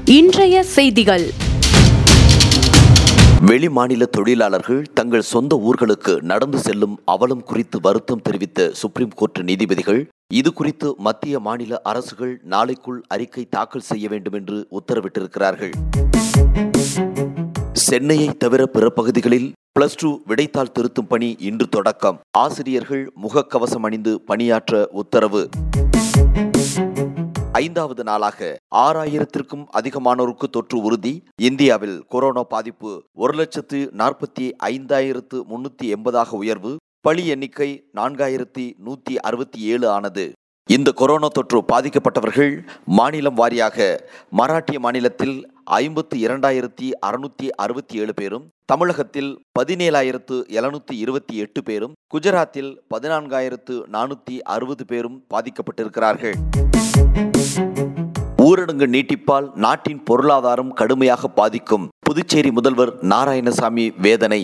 இன்றைய செய்திகள் வெளி மாநில தொழிலாளர்கள் தங்கள் சொந்த ஊர்களுக்கு நடந்து செல்லும் அவலம் குறித்து வருத்தம் தெரிவித்த சுப்ரீம் கோர்ட் நீதிபதிகள் இது குறித்து மத்திய மாநில அரசுகள் நாளைக்குள் அறிக்கை தாக்கல் செய்ய வேண்டும் என்று உத்தரவிட்டிருக்கிறார்கள் சென்னையை தவிர பிற பகுதிகளில் பிளஸ் டூ விடைத்தாள் திருத்தும் பணி இன்று தொடக்கம் ஆசிரியர்கள் முகக்கவசம் அணிந்து பணியாற்ற உத்தரவு ஐந்தாவது நாளாக ஆறாயிரத்திற்கும் அதிகமானோருக்கு தொற்று உறுதி இந்தியாவில் கொரோனா பாதிப்பு ஒரு லட்சத்து நாற்பத்தி ஐந்தாயிரத்து முன்னூத்தி எண்பதாக உயர்வு பலி எண்ணிக்கை நான்காயிரத்தி நூத்தி அறுபத்தி ஏழு ஆனது இந்த கொரோனா தொற்று பாதிக்கப்பட்டவர்கள் மாநிலம் வாரியாக மராட்டிய மாநிலத்தில் ஐம்பத்து இரண்டாயிரத்தி அறுநூத்தி அறுபத்தி ஏழு பேரும் தமிழகத்தில் பதினேழாயிரத்து எழுநூத்தி இருபத்தி எட்டு பேரும் குஜராத்தில் பதினான்காயிரத்து நானூத்தி அறுபது பேரும் பாதிக்கப்பட்டிருக்கிறார்கள் ஊரடங்கு நீட்டிப்பால் நாட்டின் பொருளாதாரம் கடுமையாக பாதிக்கும் புதுச்சேரி முதல்வர் நாராயணசாமி வேதனை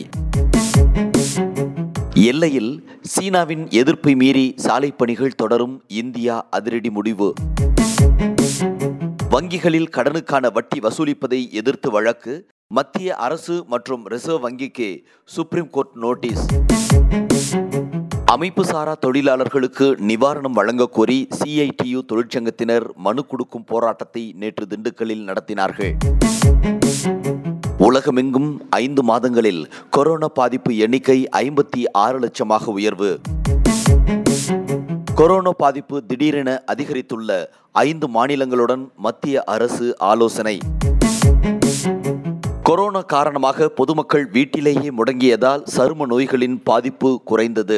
எல்லையில் சீனாவின் எதிர்ப்பை மீறி சாலை பணிகள் தொடரும் இந்தியா அதிரடி முடிவு வங்கிகளில் கடனுக்கான வட்டி வசூலிப்பதை எதிர்த்து வழக்கு மத்திய அரசு மற்றும் ரிசர்வ் வங்கிக்கு சுப்ரீம் கோர்ட் நோட்டீஸ் அமைப்பு சாரா தொழிலாளர்களுக்கு நிவாரணம் வழங்கக் கோரி சிஐடியு தொழிற்சங்கத்தினர் மனு கொடுக்கும் போராட்டத்தை நேற்று திண்டுக்கல்லில் நடத்தினார்கள் உலகமெங்கும் ஐந்து மாதங்களில் கொரோனா பாதிப்பு எண்ணிக்கை ஐம்பத்தி ஆறு லட்சமாக உயர்வு கொரோனா பாதிப்பு திடீரென அதிகரித்துள்ள ஐந்து மாநிலங்களுடன் மத்திய அரசு ஆலோசனை கொரோனா காரணமாக பொதுமக்கள் வீட்டிலேயே முடங்கியதால் சரும நோய்களின் பாதிப்பு குறைந்தது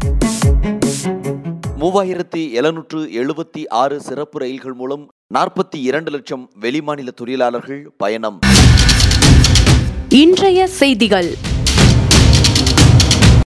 மூவாயிரத்தி எழுநூற்று எழுபத்தி ஆறு சிறப்பு ரயில்கள் மூலம் நாற்பத்தி இரண்டு லட்சம் வெளிமாநில தொழிலாளர்கள் பயணம் இன்றைய செய்திகள்